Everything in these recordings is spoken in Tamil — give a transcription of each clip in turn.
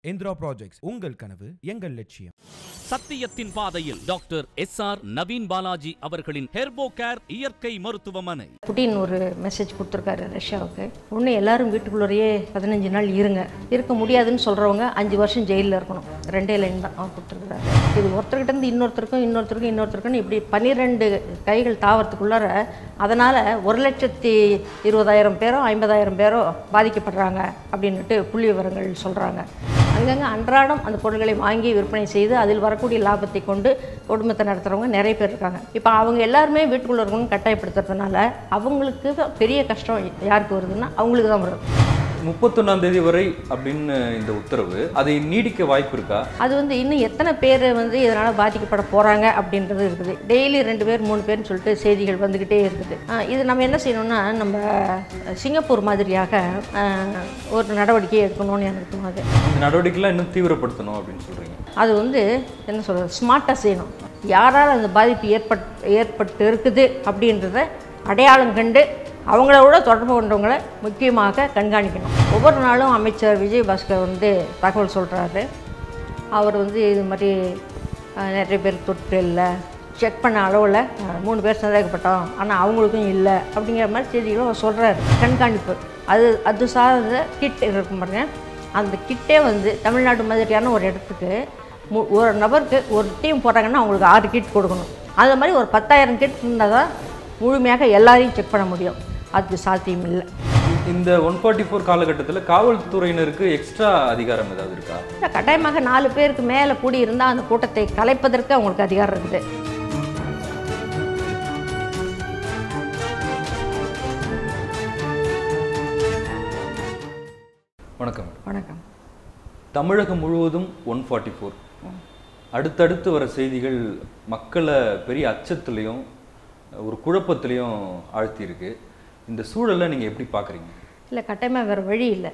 இந்திரா ப்ராஜெக்ட்ஸ் உங்கள் கனவு எங்கள் லட்சியம் சத்தியத்தின் பாதையில் doctor S R Naveen Balaji அவர்களின் ஹெர்போ கேர் இயற்கை மருத்துவமனை புட்டின் ஒரு மெசேஜ் கொடுத்துருக்காரு ரஷ்யாவுக்கு ஒன்று எல்லாரும் வீட்டுக்குள்ளேயே பதினஞ்சு நாள் இருங்க இருக்க முடியாதுன்னு சொல்கிறவங்க அஞ்சு வருஷம் ஜெயிலில் இருக்கணும் ரெண்டே லைன் தான் அவர் கொடுத்துருக்குறாரு இது ஒருத்தர்கிட்ட இருந்து இன்னொருத்தருக்கும் இன்னொருத்தருக்கும் இன்னொருத்தருக்கும் இப்படி பன்னிரெண்டு கைகள் தாவறதுக்குள்ளார அதனால் ஒரு லட்சத்தி இருபதாயிரம் பேரோ ஐம்பதாயிரம் பேரோ பாதிக்கப்படுறாங்க அப்படின்னுட்டு புள்ளி விவரங்கள் சொல்கிறாங்க அங்கங்கே அன்றாடம் அந்த பொருட்களை வாங்கி விற்பனை செய்து அதில் வரக்கூடிய லாபத்தை கொண்டு குடும்பத்தை நடத்துகிறவங்க நிறைய பேர் இருக்காங்க இப்போ அவங்க எல்லாருமே வீட்டுக்குள்ளே இருக்கணும்னு கட்டாயப்படுத்துறதுனால அவங்களுக்கு பெரிய கஷ்டம் யாருக்கு வருதுன்னா அவங்களுக்கு தான் வருது முப்பத்தொன்னாம் தேதி வரை அப்படின்னு இந்த உத்தரவு அதை நீடிக்க வாய்ப்பு இருக்கா அது வந்து இன்னும் எத்தனை பேர் வந்து இதனால் பாதிக்கப்பட போகிறாங்க அப்படின்றது இருக்குது டெய்லி ரெண்டு பேர் மூணு பேர்னு சொல்லிட்டு செய்திகள் வந்துக்கிட்டே இருக்குது ஆ, இது நம்ம என்ன செய்யணும்னா நம்ம சிங்கப்பூர் மாதிரியாக ஆ, ஒரு நடவடிக்கை எடுக்கணும்னு எனக்கு தோணுது இந்த நடவடிக்கைலாம் இன்னும் தீவிரப்படுத்தணும் அப்படின்னு சொல்றீங்க அது வந்து என்ன சொல்கிறது ஸ்மார்ட்டாக செய்யணும் யாரால் அந்த பாதிப்பு ஏற்பட் ஏற்பட்டு இருக்குது அப்படின்றத அடையாளம் கண்டு அவங்களோட தொடர்பு கொண்டவங்களை முக்கியமாக கண்காணிக்கணும் ஒவ்வொரு நாளும் அமைச்சர் விஜய் பாஸ்கர் வந்து தகவல் சொல்கிறாரு அவர் வந்து இது மாதிரி அஹ், நிறைய பேர் தொற்று இல்லை செக் பண்ண அளவில் அஹ், மூணு பேர் சந்தேகப்பட்டோம் ஆனால் அவங்களுக்கும் இல்லை அப்படிங்கிற மாதிரி செய்திகளும் அவர் சொல்கிறாரு கண்காணிப்பு அது அது சார்ந்த கிட் இருக்கும் பாருங்க அந்த கிட்டே வந்து தமிழ்நாடு மாதிரியான ஒரு இடத்துக்கு மு- ஒரு நபருக்கு ஒரு டீம் போட்டாங்கன்னா அவங்களுக்கு ஆறு கிட் கொடுக்கணும் அந்த மாதிரி ஒரு பத்தாயிரம் கிட் இருந்தால் தான் முழுமையாக எல்லாரையும் செக் பண்ண முடியும் அது சாத்தியம் இல்லை இந்த ஒன் ஃபார்ட்டி ஃபோர் காலகட்டத்தில் காவல்துறையினருக்கு எக்ஸ்ட்ரா அதிகாரம் ஏதாவது இருக்கா இல்லை கட்டாயமாக நாலு பேருக்கு மேலே கூடி இருந்தால் அந்த கூட்டத்தை கலைப்பதற்கு அவங்களுக்கு அதிகாரம் இருக்குது வணக்கம் வணக்கம் தமிழகம் முழுவதும் ஒன் ஃபார்ட்டி ஃபோர் அடுத்தடுத்து வர செய்திகள் மக்களை பெரிய அச்சத்துலேயும் ஒரு குழப்பத்திலையும் ஆழ்த்தியிருக்கு இந்த சூழலை நீங்கள் எப்படி பார்க்குறீங்க இல்லை கட்டாயமாக வேறு வழி இல்லை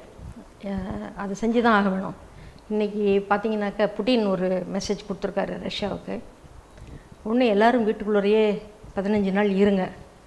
அஹ் அது செஞ்சு தான் ஆக வேணும் இன்றைக்கி பார்த்தீங்கன்னாக்கா புட்டின் ஒரு மெசேஜ் கொடுத்துருக்காரு ரஷ்யாவுக்கு ஒன்று எல்லாரும் வீட்டுக்குள்ளேயே பதினஞ்சு நாள் இருங்க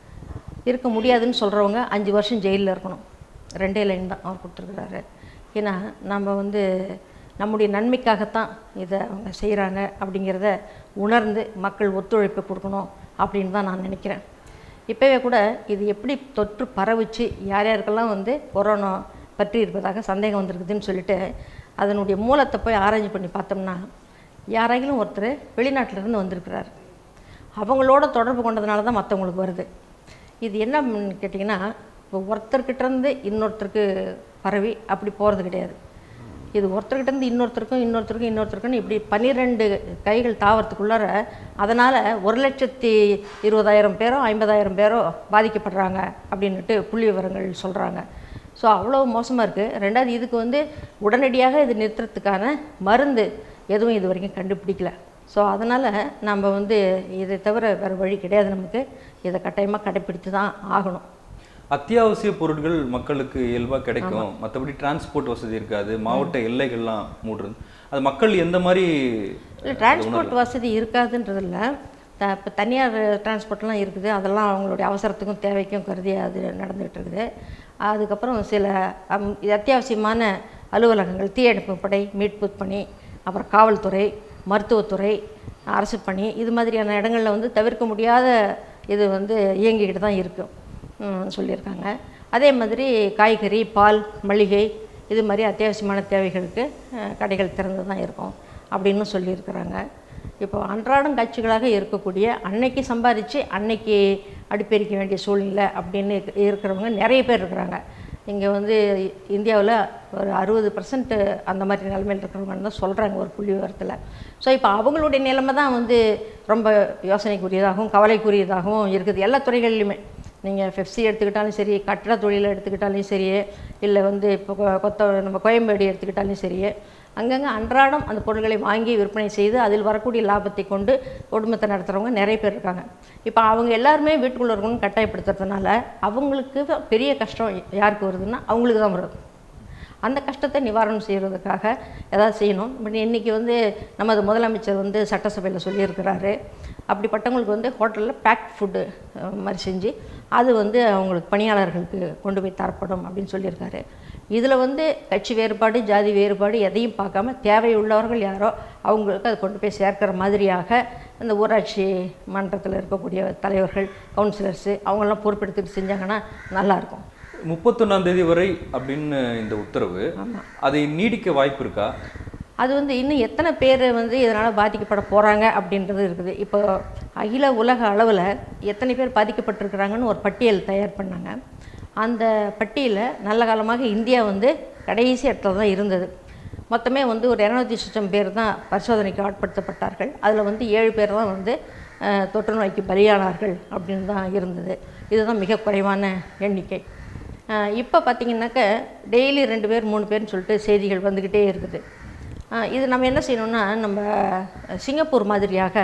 இருக்க முடியாதுன்னு சொல்கிறவங்க அஞ்சு வருஷம் ஜெயிலில் இருக்கணும் ரெண்டே லைன் தான் அவர் கொடுத்துருக்குறாரு ஏன்னா நம்ம வந்து நம்முடைய நன்மைக்காகத்தான் இதை அவங்க செய்கிறாங்க அப்படிங்கிறத உணர்ந்து மக்கள் ஒத்துழைப்பு கொடுக்கணும் அப்படின்னு தான் நான் நினைக்கிறேன் இப்போவே கூட இது எப்படி தொற்று பரவுச்சு யார் யாருக்கெல்லாம் வந்து கொரோனா பற்றி இருப்பதாக சந்தேகம் வந்திருக்குதுன்னு சொல்லிட்டு அதனுடைய மூலத்தை போய் ஆராய்ச்சி பண்ணி பார்த்தோம்னா யாராயிலும் ஒருத்தர் வெளிநாட்டிலேருந்து வந்திருக்கிறார் அவங்களோட தொடர்பு கொண்டதுனால தான் மற்றவங்களுக்கு வருது இது என்ன கேட்டிங்கன்னா இப்போ ஒருத்தர்கிட்டேருந்து இன்னொருத்தருக்கு பரவி அப்படி போகிறது கிடையாது இது ஒருத்தர்கிட்டேருந்து இன்னொருத்தருக்கும் இன்னொருத்தருக்கும் இன்னொருத்தருக்கும் இப்படி பன்னிரெண்டு கைகள் தாவறதுக்குள்ளார அதனால் ஒரு லட்சத்தி இருபதாயிரம் பேரோ ஐம்பதாயிரம் பேரோ பாதிக்கப்படுறாங்க அப்படின்னுட்டு புள்ளி விவரங்கள் சொல்கிறாங்க ஸோ அவ்வளோ மோசமாக இருக்குது ரெண்டாவது இதுக்கு வந்து உடனடியாக இது நிறுத்துறதுக்கான மருந்து எதுவும் இது வரைக்கும் கண்டுபிடிக்கல ஸோ அதனால் நம்ம வந்து இதை தவிர வேறு வழி கிடையாது நமக்கு இதை கட்டாயமாக கடைப்பிடித்து தான் ஆகணும் அத்தியாவசிய பொருட்கள் மக்களுக்கு இயல்பாக கிடைக்கும் மற்றபடி டிரான்ஸ்போர்ட் வசதி இருக்காது மாவட்ட எல்லைகள்லாம் மூடுறது அது மக்கள் எந்த மாதிரி இல்லை டிரான்ஸ்போர்ட் வசதி இருக்காதுன்றதில்ல த இப்போ தனியார் டிரான்ஸ்போர்ட்லாம் இருக்குது அதெல்லாம் அவங்களுடைய அவசரத்துக்கும் தேவைக்கும் கருதி அது நடந்துகிட்டு இருக்குது அதுக்கப்புறம் சில அம், இது அத்தியாவசியமான அலுவலகங்கள் தீயணைப்பு படை மீட்பு பணி அப்புறம் காவல்துறை மருத்துவத்துறை அரசு பணி இது மாதிரியான இடங்களில் வந்து தவிர்க்க முடியாத இது வந்து இயங்கிக்கிட்டு தான் இருக்கும் ம், சொல்லியிருக்காங்க அதே மாதிரி காய்கறி பால் மளிகை இது மாதிரி அத்தியாவசியமான தேவைகளுக்கு அஹ், கடைகள் திறந்து தான் இருக்கும் அப்படின்னு சொல்லியிருக்கிறாங்க இப்போ அன்றாடம் காட்சிகளாக இருக்கக்கூடிய அன்னைக்கு சம்பாதிச்சு அன்னைக்கு அடுப்பெரிக்க வேண்டிய சூழ்நிலை அப்படின்னு இருக்க- இருக்கிறவங்க நிறைய பேர் இருக்கிறாங்க இங்கே வந்து இந்தியாவில் ஒரு அறுபது பர்சன்ட் அந்த மாதிரி நிலைமையில் இருக்கிறவங்கன்னு தான் சொல்கிறாங்க ஒரு புள்ளி விவரத்தில் ஸோ இப்போ அவங்களுடைய நிலைமை தான் வந்து ரொம்ப யோசனைக்குரியதாகவும் கவலைக்குரியதாகவும் இருக்குது எல்லா துறைகள்லையுமே நீங்கள் பெப்சி எடுத்துக்கிட்டாலும் சரி கட்டட தொழிலை எடுத்துக்கிட்டாலும் சரி இல்லை வந்து இப்போ கொ- கொத்த நம்ம கோயம்பேடு எடுத்துக்கிட்டாலும் சரி அங்கங்கே அன்றாடம் அந்த பொருட்களை வாங்கி விற்பனை செய்து அதில் வரக்கூடிய லாபத்தை கொண்டு குடும்பத்தை நடத்துகிறவங்க நிறைய பேர் இருக்காங்க இப்போ அவங்க எல்லாருமே வீட்டுக்குள்ளே இருக்கணும்னு கட்டாயப்படுத்துறதுனால அவங்களுக்கு பெரிய கஷ்டம் யாருக்கு வருதுன்னா அவங்களுக்கு தான் வருது அந்த கஷ்டத்தை நிவாரணம் செய்கிறதுக்காக ஏதாவது செய்யணும் பட் இன்றைக்கி வந்து நமது முதலமைச்சர் வந்து சட்டசபையில் சொல்லியிருக்கிறாரு அப்படிப்பட்டவங்களுக்கு வந்து ஹோட்டலில் பேக்ட் ஃபுட்டு மாதிரி செஞ்சு அது வந்து அவங்களுக்கு பணியாளர்களுக்கு கொண்டு போய் தரப்படும் அப்படின்னு சொல்லியிருக்காரு இதில் வந்து கட்சி வேறுபாடு ஜாதி வேறுபாடு எதையும் பார்க்காம தேவையுள்ளவர்கள் யாரோ அவங்களுக்கு அதை கொண்டு போய் சேர்க்கிற மாதிரியாக இந்த ஊராட்சி மன்றத்தில் இருக்கக்கூடிய தலைவர்கள் கவுன்சிலர்ஸு அவங்கெல்லாம் பொறுப்பெடுத்துட்டு செஞ்சாங்கன்னா நல்லாயிருக்கும் முப்பத்தொன்னாம் தேதி வரை அப்படின்னு இந்த உத்தரவு அதை நீடிக்க வாய்ப்பு இருக்கா அது வந்து இன்னும் எத்தனை பேர் வந்து இதனால் பாதிக்கப்பட போகிறாங்க அப்படின்றது இருக்குது இப்போ அகில உலக அளவில் எத்தனை பேர் பாதிக்கப்பட்டிருக்கிறாங்கன்னு ஒரு பட்டியல் தயார் பண்ணாங்க அந்த பட்டியலில் நல்ல காலமாக இந்தியா வந்து கடைசி இடத்துல தான் இருந்தது மொத்தமே வந்து ஒரு இரநூத்தி சுற்றம் பேர் தான் பரிசோதனைக்கு ஆட்படுத்தப்பட்டார்கள் அதில் வந்து ஏழு பேர் தான் வந்து அஹ், தொற்று நோய்க்கு பலியானார்கள் அப்படின்னு தான் இருந்தது இதுதான் மிக குறைவான எண்ணிக்கை இப்போ பார்த்தீங்கன்னாக்க டெய்லி ரெண்டு பேர் மூணு பேர்னு சொல்லிட்டு செய்திகள் வந்துக்கிட்டே இருக்குது ஆஹ் இது நம்ம என்ன செய்யணும்னா நம்ம சிங்கப்பூர் மாதிரியாக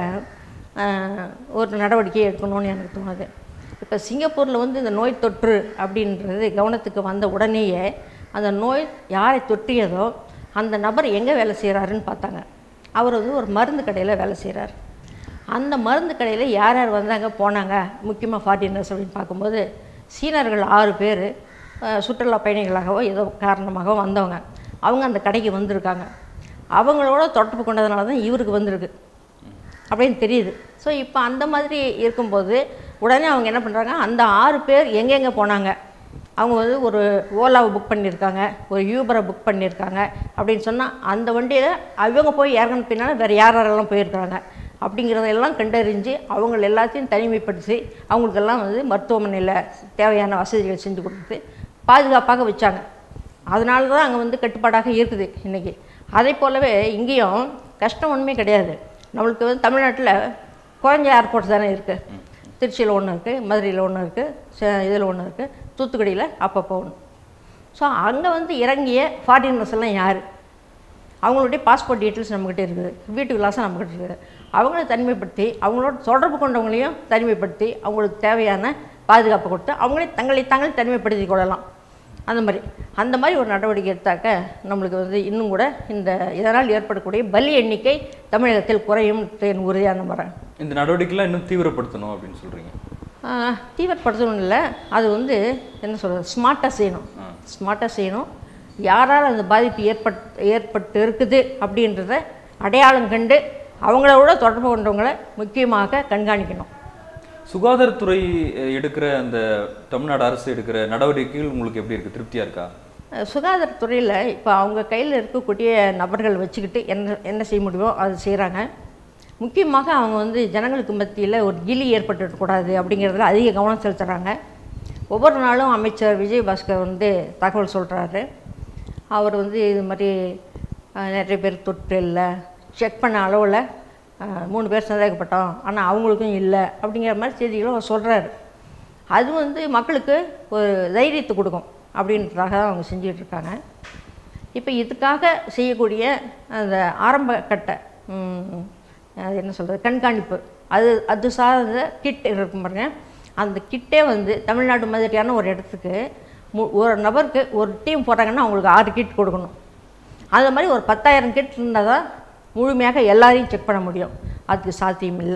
ஆஹ் ஒரு நடவடிக்கை எடுக்கணும்னு எனக்கு தோணுது இப்போ சிங்கப்பூரில் வந்து இந்த நோய் தொற்று அப்படின்றது கவனத்துக்கு வந்த உடனேயே அந்த நோய் யாரை தொற்றியதோ அந்த நபர் எங்கே வேலை செய்கிறாருன்னு பார்த்தாங்க அவர் வந்து ஒரு மருந்து கடையில் வேலை செய்கிறார் அந்த மருந்து கடையில் யார் யார் வந்தாங்க போனாங்க முக்கியமாக ஃபாரினர்ஸ் அப்படின்னு பார்க்கும்போது சீனர்கள் ஆறு பேர் சுற்றுலா பயணிகளாகவோ ஏதோ காரணமாக வந்தவங்க அவங்க அந்த கடைக்கு வந்திருக்காங்க அவங்களோட தொடர்பு கொண்டதுனால தான் இவருக்கு வந்திருக்கு அப்படின்னு தெரியுது ஸோ இப்போ அந்த மாதிரி இருக்கும்போது உடனே அவங்க என்ன பண்ணுறாங்க அந்த ஆறு பேர் எங்கெங்கே போனாங்க அவங்க வந்து ஒரு ஓலாவை புக் பண்ணியிருக்காங்க ஒரு யூபரை புக் பண்ணியிருக்காங்க அப்படின்னு சொன்னால் அந்த வண்டியில் அவங்க போய் இறங்கின பின்னால் வேறு யார் யாரெல்லாம் போயிருக்கிறாங்க அப்படிங்கிறதெல்லாம் கண்டறிஞ்சு அவங்கள எல்லாத்தையும் தனிமைப்படுத்தி அவங்களுக்கெல்லாம் வந்து மருத்துவமனையில் தேவையான வசதிகள் செஞ்சு கொடுத்து பாதுகாப்பாக வச்சாங்க அதனால தான் அங்கே வந்து கட்டுப்பாடாக இருக்குது இன்றைக்கி அதே போலவே இங்கேயும் கஷ்டம் ஒன்றுமே கிடையாது நம்மளுக்கு வந்து தமிழ்நாட்டில் குழந்தை ஏர்போர்ட் தானே இருக்குது திருச்சியில் ஒன்று இருக்குது மதுரையில் ஒன்று இருக்குது இதில் ஒன்று இருக்குது தூத்துக்குடியில் அப்பப்போ ஒன்று ஸோ அங்கே வந்து இறங்கிய ஃபாரினர்ஸ் எல்லாம் யார் அவங்களுடைய பாஸ்போர்ட் டீட்டெயில்ஸ் நம்மக்கிட்ட இருக்குது வீட்டு விலாசம் நம்மக்கிட்ட இருக்குது அவங்கள தனிமைப்படுத்தி அவங்களோட தொடர்பு கொண்டவங்களையும் தனிமைப்படுத்தி அவங்களுக்கு தேவையான பாதுகாப்பு கொடுத்து அவங்களே தங்களை தாங்களே தனிமைப்படுத்தி கொள்ளலாம் அந்த மாதிரி அந்த மாதிரி ஒரு நடவடிக்கை எடுத்தாக்க நம்மளுக்கு வந்து இன்னும் கூட இந்த இதனால் ஏற்படக்கூடிய பலி எண்ணிக்கை தமிழகத்தில் குறையும் என் உறுதியாக நம்புகிறேன் இந்த நடவடிக்கைலாம் இன்னும் தீவிரப்படுத்தணும் அப்படின்னு சொல்றீங்க ஆஹ், தீவிரப்படுத்தணும் இல்லை அது வந்து என்ன சொல்கிறது ஸ்மார்ட்டாக செய்யணும் ஸ்மார்ட்டாக செய்யணும் யாரால் அந்த பாதிப்பு ஏற்பட் ஏற்பட்டு இருக்குது அப்படின்றத அடையாளம் கண்டு அவங்களோட தொடர்பு கொண்டவங்களை முக்கியமாக கண்காணிக்கணும் சுகாதாரத்துறை அஹ், எடுக்கிற அந்த தமிழ்நாடு அரசு எடுக்கிற நடவடிக்கைகள் உங்களுக்கு எப்படி இருக்கு திருப்தியா இருக்கா அஹ், சுகாதாரத்துறையில் இப்போ அவங்க கையில் இருக்கக்கூடிய நபர்கள் வச்சுக்கிட்டு என்ன என்ன செய்ய முடியுமோ அது செய்கிறாங்க முக்கியமாக அவங்க வந்து ஜனங்களுக்கு மத்தியில் ஒரு கிலி ஏற்பட்டுடக்கூடாது அப்படிங்கிறதுல அதிக கவனம் செலுத்துகிறாங்க ஒவ்வொரு நாளும் அமைச்சர் விஜயபாஸ்கர் வந்து தகவல் சொல்கிறாரு அவர் வந்து இது மாதிரி அஹ், நிறைய பேர் தொற்று இல்லை செக் பண்ண அளவில் அஹ், மூணு பேர் சந்தேகப்பட்டோம் ஆனால் அவங்களுக்கும் இல்லை அப்படிங்கிற மாதிரி செய்திகளை அவர் சொல்கிறாரு அது வந்து மக்களுக்கு ஒரு தைரியத்தை கொடுக்கும் அப்படின்றதாக தான் அவங்க செஞ்சுட்டு இருக்காங்க இப்போ இதுக்காக செய்யக்கூடிய அந்த ஆரம்ப கட்ட ம், அது என்ன சொல்கிறது கண்காணிப்பு அது அது சார்ந்த கிட் இருக்கும் பாருங்க அந்த கிட்டே வந்து தமிழ்நாடு மாதிரியான ஒரு இடத்துக்கு மு ஒரு நபருக்கு ஒரு டீம் போட்டாங்கன்னா அவங்களுக்கு ஆறு கிட் கொடுக்கணும் அந்த மாதிரி ஒரு பத்தாயிரம் கிட் இருந்தால் தான் முழுமையாக எல்லாரையும் செக் பண்ண முடியும் அதுக்கு சாத்தியம் இல்லை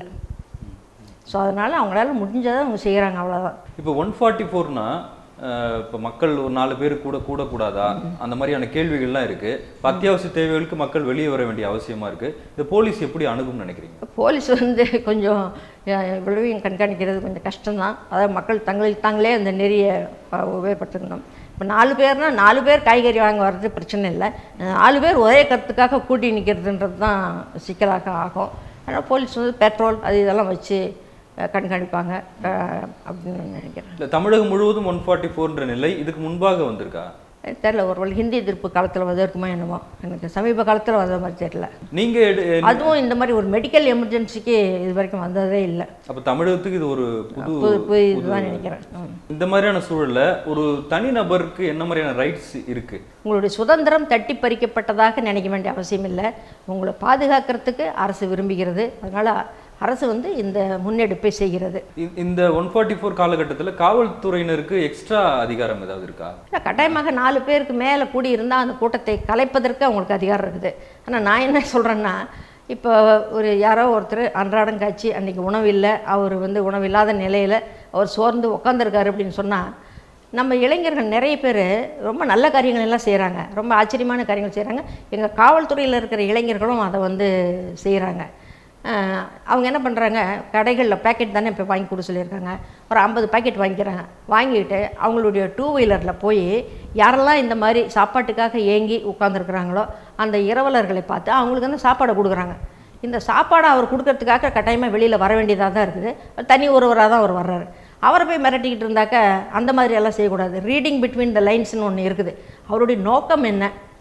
ஸோ அதனால் அவங்களால முடிஞ்சதை அவங்க செய்கிறாங்க அவ்வளோதான் இப்போ ஒன் ஃபார்ட்டி ஃபோர்னா இப்போ மக்கள் ஒரு நாலு பேர் கூட கூடக்கூடாதா அந்த மாதிரியான கேள்விகள்லாம் இருக்கு இப்ப அத்தியாவசிய தேவைகளுக்கு மக்கள் வெளியே வர வேண்டிய அவசியமா இருக்கு இந்த போலீஸ் எப்படி அணுகும்னு நினைக்கிறீங்க போலீஸ் வந்து கொஞ்சம் அஹ், இவ்வளவையும் கண்காணிக்கிறது கொஞ்சம் கஷ்டம்தான் அதாவது மக்கள் தங்களுக்கு தாங்களே அந்த நெறியை அஹ், உபயோகப்படுத்திக்கணும் இப்போ நாலு பேர்னா நாலு பேர் காய்கறி வாங்க வர்றது பிரச்சனை இல்லை நாலு பேர் ஒரே கருத்துக்காக கூட்டி நிற்கிறதுன்றது தான் சிக்கலாக ஆகும் ஆனால் போலீஸ் வந்து பெட்ரோல் அது இதெல்லாம் வச்சு அஹ், கண்காணிப்பாங்க அஹ், அப்படின்னு நான் நினைக்கிறேன் இந்த தமிழகம் முழுவதும் ஒன் ஃபார்ட்டி ஃபோர்ன்ற நிலை இதுக்கு முன்பாக வந்திருக்கா தெரில ஒரு ஹிந்தி எதிர்ப்பு காலத்தில் வந்திருக்குமா என்னமோ எனக்கு சமீப காலத்தில் வந்த மாதிரி தெரியல நீங்க எடு- அதுவும் இந்த மாதிரி ஒரு மெடிக்கல் எமர்ஜென்சிக்கு இது வரைக்கும் வந்ததே இல்லை அப்ப தமிழகத்துக்கு இது ஒரு புது புது புது இதுதான் நினைக்கிறேன் ம். இந்த மாதிரியான சூழல்ல ஒரு தனி நபருக்கு என்ன மாதிரியான ரைட்ஸ் இருக்கு உங்களுடைய சுதந்திரம் தட்டி பறிக்கப்பட்டதாக நினைக்க வேண்டிய அவசியம் இல்லை உங்களை பாதுகாக்கிறதுக்கு அரசு விரும்புகிறது அதனால் அரசு வந்து இந்த முன்னெடுப்பை செய்கிறது இ- இந்த ஒன் ஃபார்ட்டி ஃபோர் காலகட்டத்துல காவல்துறையினருக்கு எக்ஸ்ட்ரா அதிகாரம் ஏதாவது இருக்கா இல்லை கட்டாயமாக நாலு பேருக்கு மேலே கூடி இருந்தால் அந்த கூட்டத்தை கலைப்பதற்கு அவங்களுக்கு அதிகாரம் இருக்குது ஆனால் நான் என்ன சொல்கிறேன்னா இப்போ ஒரு யாரோ ஒருத்தர் அன்றாடம் காய்ச்சி அன்றைக்கி உணவு இல்லை அவர் வந்து உணவு இல்லாத நிலையில் அவர் சோர்ந்து உட்காந்துருக்காரு அப்படின்னு சொன்னால் நம்ம இளைஞர்கள் நிறைய பேர் ரொம்ப நல்ல காரியங்கள் எல்லாம் செய்கிறாங்க ரொம்ப ஆச்சரியமான காரியங்கள் செய்கிறாங்க எங்கள் காவல்துறையில் இருக்கிற இளைஞர்களும் அதை வந்து செய்கிறாங்க அஹ் அவங்க என்ன பண்ணுறாங்க கடைகளில் பேக்கெட் தானே இப்போ வாங்கி கொடு சொல்லியிருக்காங்க ஒரு ஐம்பது பாக்கெட் வாங்கிக்கிறாங்க வாங்கிட்டு அவங்களுடைய டூ வீலரில் போய் யாரெல்லாம் இந்த மாதிரி சாப்பாட்டுக்காக ஏங்கி உட்காந்துருக்குறாங்களோ அந்த இரவலர்களை பார்த்து அவங்களுக்கு வந்து சாப்பாடை கொடுக்குறாங்க இந்த சாப்பாடை அவர் கொடுக்கறதுக்காக கட்டாயமாக வெளியில் வர வேண்டியதாக தான் இருக்குது தனி ஒருவராக தான் அவர் வர்றாரு அவரை போய் மிரட்டிக்கிட்டு இருந்தாக்க அந்த மாதிரி எல்லாம் செய்யக்கூடாது ரீடிங் பிட்வீன் த லைன்ஸ்னு ஒன்று இருக்குது அவருடைய நோக்கம் என்ன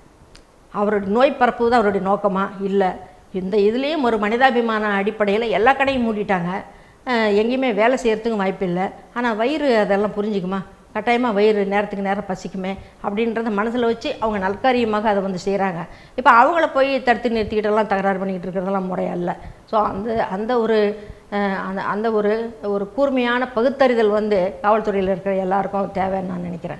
அவருடைய நோய் பரப்புவது தான் அவருடைய நோக்கமா இல்லை இந்த இதுலேயும் ஒரு மனிதாபிமான அடிப்படையில் எல்லா கடையும் மூடிட்டாங்க அஹ் எங்கேயுமே வேலை செய்கிறதுக்கும் வாய்ப்பு இல்லை ஆனால் வயிறு அதெல்லாம் புரிஞ்சுக்குமா கட்டாயமாக வயிறு நேரத்துக்கு நேரம் பசிக்குமே அப்படின்றத மனசில் வச்சு அவங்க நல்காரியமாக அதை வந்து செய்கிறாங்க இப்போ அவங்கள போய் தடுத்து நிறுத்திக்கிட்டெல்லாம் தகராறு பண்ணிக்கிட்டு இருக்கிறதெல்லாம் முறையல்ல ஸோ அந்த அந்த ஒரு அஹ், அந்த அந்த ஒரு ஒரு கூர்மையான பகுத்தறிதல் வந்து காவல்துறையில் இருக்கிற எல்லாருக்கும் தேவைன்னு நான் நினைக்கிறேன்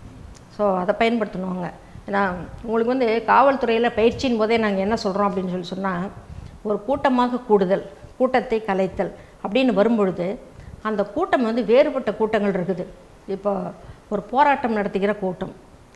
ஸோ அதை பயன்படுத்தணுங்க ஏன்னா உங்களுக்கு வந்து காவல்துறையில் பயிற்சியின் போதே நாங்கள் என்ன சொல்கிறோம் அப்படின்னு சொல்லி சொன்னால் ஒரு கூட்டமாக கூடுதல் கூட்டத்தை கலைத்தல் அப்படின்னு வரும்பொழுது அந்த கூட்டம் வந்து வேறுபட்ட கூட்டங்கள் இருக்குது இப்போ ஒரு போராட்டம் நடத்துகிற கூட்டம்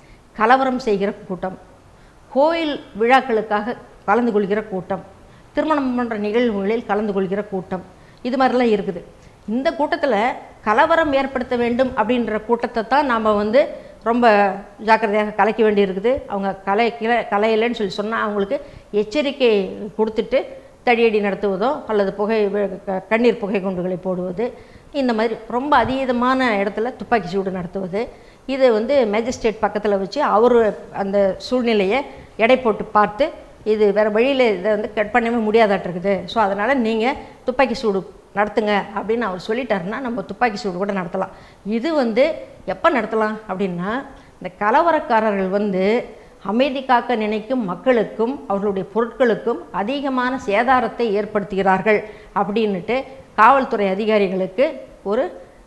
கலவரம் செய்கிற கூட்டம் கோயில் விழாக்களுக்காக கலந்து கொள்கிற கூட்டம் திருமணம் போன்ற நிகழ்வுகளில் கலந்து கொள்கிற கூட்டம் இது மாதிரிலாம் இருக்குது இந்த கூட்டத்தில் கலவரம் ஏற்படுத்த வேண்டும் அப்படின்ற கூட்டத்தை தான் நாம் வந்து ரொம்ப ஜாக்கிரதையாக கலைக்க வேண்டியிருக்குது அவங்க கலைக்கல கலையலைன்னு சொல்லி சொன்னால் அவங்களுக்கு எச்சரிக்கை கொடுத்துட்டு தடியடி நடத்துவதோ அல்லது புகை க- கண்ணீர் புகை குண்டுகளை போடுவது இந்த மாதிரி ரொம்ப அதீதமான இடத்துல துப்பாக்கி சூடு நடத்துவது இது வந்து மேஜிஸ்ட்ரேட் பக்கத்தில் வச்சு அவர் அந்த சூழ்நிலையை எடை போட்டு பார்த்து இது வேறு வழியில் இதை வந்து கட் பண்ணவே முடியாதாட்டிருக்குது ஸோ அதனால் நீங்கள் துப்பாக்கி சூடு நடத்துங்க அப்படின்னு அவர் சொல்லிட்டாருன்னா நம்ம துப்பாக்கி சூடு கூட நடத்தலாம் இது வந்து எப்போ நடத்தலாம் அப்படின்னா இந்த கலவரக்காரர்கள் வந்து அமைதி காக்க நினைக்கும் மக்களுக்கும் அவர்களுடைய பொருட்களுக்கும் அதிகமான சேதாரத்தை ஏற்படுத்துகிறார்கள் அப்படின்னுட்டு காவல்துறை அதிகாரிகளுக்கு ஒரு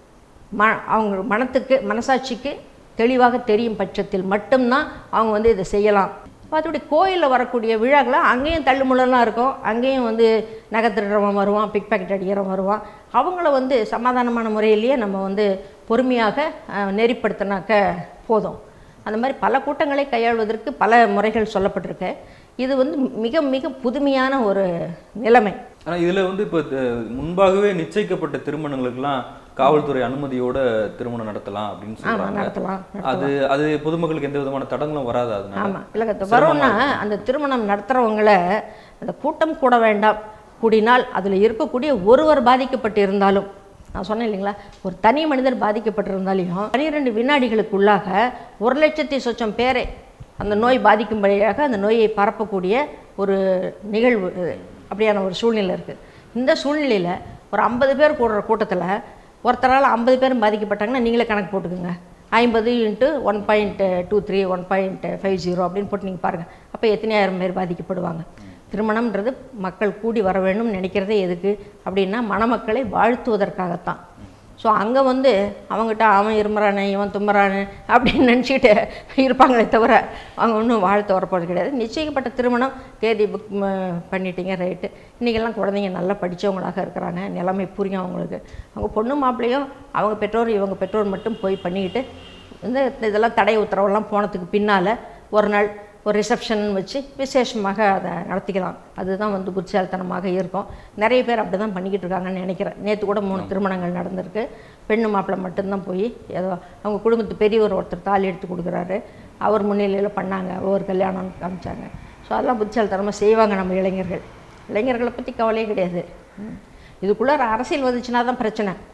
ம அவங்க மனத்துக்கு மனசாட்சிக்கு தெளிவாக தெரியும் பட்சத்தில் மட்டும்தான் அவங்க வந்து இதை செய்யலாம் மற்றபடி கோயிலில் வரக்கூடிய விழாக்களை அங்கேயும் தள்ளுமுள்ளலாம் இருக்கும் அங்கேயும் வந்து நகை திருடுறவன் வருவான் பிக் பாக்கெட் அடிக்கிறவன் வருவான் அவங்கள வந்து சமாதானமான முறையிலேயே நம்ம வந்து பொறுமையாக அஹ், நெறிப்படுத்தினாக்க போதும் அந்த மாதிரி பல கூட்டங்களை கையாள்வதற்கு பல முறைகள் சொல்லப்பட்டிருக்கு இது வந்து மிக மிக புதுமையான ஒரு நிலைமை ஆனா இதுல வந்து இப்ப த- முன்பாகவே நிச்சயிக்கப்பட்ட திருமணங்களுக்கெல்லாம் காவல்துறை அனுமதியோட திருமணம் நடத்தலாம் அப்படின்னு ஆமாம் சொல்றாங்க நடத்தலாம் அது அது பொதுமக்களுக்கு எந்த விதமான தடங்களும் வராது அதனால ஆமாம் இல்லை வரும்னா அந்த திருமணம் நடத்துகிறவங்கள அந்த கூட்டம் கூட வேண்டாம் கூடினால் அதில் இருக்கக்கூடிய ஒருவர் பாதிக்கப்பட்டு இருந்தாலும் நான் சொன்னேன் இல்லைங்களா ஒரு தனி மனிதர் பாதிக்கப்பட்டிருந்தாலையும் பனிரெண்டு வினாடிகளுக்குள்ளாக ஒரு லட்சத்தி சொச்சம் பேரை அந்த நோய் பாதிக்கும்படியாக அந்த நோயை பரப்பக்கூடிய ஒரு நிகழ்வு இது. அப்படியான ஒரு சூழ்நிலை இருக்குது இந்த சூழ்நிலையில் ஒரு ஐம்பது பேர் கூடுற கூட்டத்தில் ஒருத்தரால் ஐம்பது பேரும் பாதிக்கப்பட்டாங்கன்னா நீங்களே கணக்கு போட்டுக்கோங்க ஐம்பது into one point two three one point five zero அப்படின்னு போட்டு நீங்கள் பாருங்கள் அப்போ எத்தனையாயிரம் பேர் பாதிக்கப்படுவாங்க திருமணம்ன்றது மக்கள் கூடி வர வேணும்னு நினைக்கிறதே எதுக்கு அப்படின்னா மணமக்களை வாழ்த்துவதற்காகத்தான் ஸோ அங்கே வந்து அவங்ககிட்ட அவன் இருமுறானே இவன் தும்புறானே அப்படின்னு நினச்சிக்கிட்டு இருப்பாங்களே தவிர அவங்க ஒன்றும் வாழ்த்து வரப்போறது கிடையாது நிச்சயிக்கப்பட்ட திருமணம் தேதி புக் பண்ணிட்டீங்க ரைட்டு இன்றைக்கெல்லாம் குழந்தைங்க நல்லா படித்தவங்களாக இருக்கிறாங்க நிலைமை புரியும் அவங்களுக்கு அவங்க பொண்ணு மாப்பிள்ளையும் அவங்க பெற்றோர் இவங்க பெற்றோர் மட்டும் போய் பண்ணிக்கிட்டு இந்த இதெல்லாம் தடை உத்தரவெல்லாம் போனதுக்கு பின்னால் ஒரு நாள் ஒரு ரிசப்ஷன் வச்சு விசேஷமாக அதை நடத்திக்கலாம் அதுதான் வந்து புத்திசாலித்தனமாக இருக்கும் நிறைய பேர் அப்படி தான் பண்ணிக்கிட்டு இருக்காங்கன்னு நினைக்கிறேன் நேற்று கூட மூணு திருமணங்கள் நடந்திருக்கு பெண்ணு மாப்பிள்ளை மட்டும்தான் போய் ஏதோ அவங்க குடும்பத்து பெரியவர் ஒருத்தர் தாலி எடுத்து கொடுக்குறாரு அவர் முன்னிலையில் பண்ணாங்க ஒவ்வொரு கல்யாணம்னு காமிச்சாங்க ஸோ அதெல்லாம் புத்திசாலித்தனமாக செய்வாங்க நம்ம இளைஞர்கள் இளைஞர்களை பற்றி கவலையே கிடையாது ம். இதுக்குள்ளார அரசியல் வந்துச்சுன்னா தான் பிரச்சனை